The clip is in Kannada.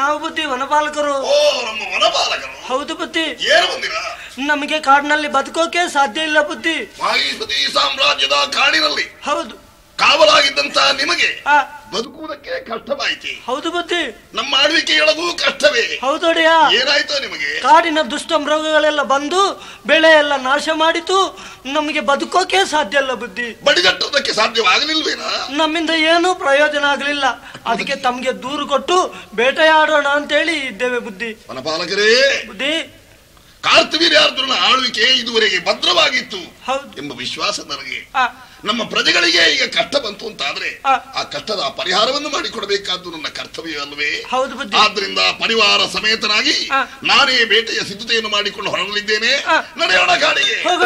ನಾವು ಬುದ್ಧಿ ವನಪಾಲಕರು ಓ ನಮ್ಮ ವನಪಾಲಕರು ಹೌದು ಬುದ್ಧಿ ಏನು ಬಂದಿರ ನಮಗೆ ಕಾಡಿನಲ್ಲಿ ಬದುಕೋಕೆ ಸಾಧ್ಯ ಇಲ್ಲ ಬುದ್ಧಿ ಮಾಹಿಷ್ಮತಿ ಸಾಮ್ರಾಜ್ಯದ ಕಾಡಿನಲ್ಲಿ ಹೌದು ಕಾವಲಾಗಿದ್ದಂತ ನಿಮಗೆ ಆ ಬದುಕುವುದಕ್ಕೆ ಕಷ್ಟವಾಯಿತು ಹೌದು ಬುದ್ಧಿ ನಮ್ಮ ಆಳ್ವಿಕೆಯೊಳಗೂ ಕಷ್ಟವೇ ಹೌದೊಡೆಯ ಏನಾಯ್ತು ನಿಮಗೆ ಕಾಡಿನ ದುಷ್ಟ ಮೃಗಗಳೆಲ್ಲ ಬಂದು ಬೆಳೆ ಎಲ್ಲ ನಾಶ ಮಾಡಿತು ನಮಗೆ ಬದುಕೋಕೆ ಸಾಧ್ಯ ಇಲ್ಲ ಬುದ್ಧಿ ಬಡಿಗಟ್ಟುವುದಕ್ಕೆ ಸಾಧ್ಯವಾಗಲಿಲ್ವೇನಾ ನಮ್ಮಿಂದ ಏನೂ ಪ್ರಯೋಜನ ಆಗಲಿಲ್ಲ ಅದಕ್ಕೆ ತಮಗೆ ದೂರು ಕೊಟ್ಟು ಬೇಟೆಯಾಡೋಣ ಅಂತೇಳಿ ಇದ್ದೇವೆ ಬುದ್ಧಿ ವನಪಾಲಕರೇ ಬುದ್ಧಿ ಕಾರ್ತವೀರ್ಯಾರ್ಜುನನ ಆಳ್ವಿಕೆ ಇದುವರೆಗೆ ಭದ್ರವಾಗಿತ್ತು ಹೌದು ಎಂಬ ವಿಶ್ವಾಸ ನನಗೆ ಆ, ನಮ್ಮ ಪ್ರಜೆಗಳಿಗೆ ಈಗ ಕಷ್ಟ ಬಂತು ಅಂತಾದ್ರೆ ಆ. ಆ ಕಷ್ಟದ ಪರಿಹಾರವನ್ನು ಮಾಡಿಕೊಡಬೇಕಾದ್ದು ನನ್ನ ಕರ್ತವ್ಯ ಅಲ್ವೇ ಹೌದು ಬುದ್ಧಿ ಆದ್ರಿಂದ ಪರಿವಾರ ಸಮೇತನಾಗಿ ಆ. ನಾನೇ ಬೇಟೆಯ ಸಿದ್ಧತೆಯನ್ನು ಮಾಡಿಕೊಂಡು ಹೊರಡಲಿದ್ದೇನೆ ಆ. ನಡೆಯೋಣ ಗಾಡಿಗೆ ಹೋಗೋಣ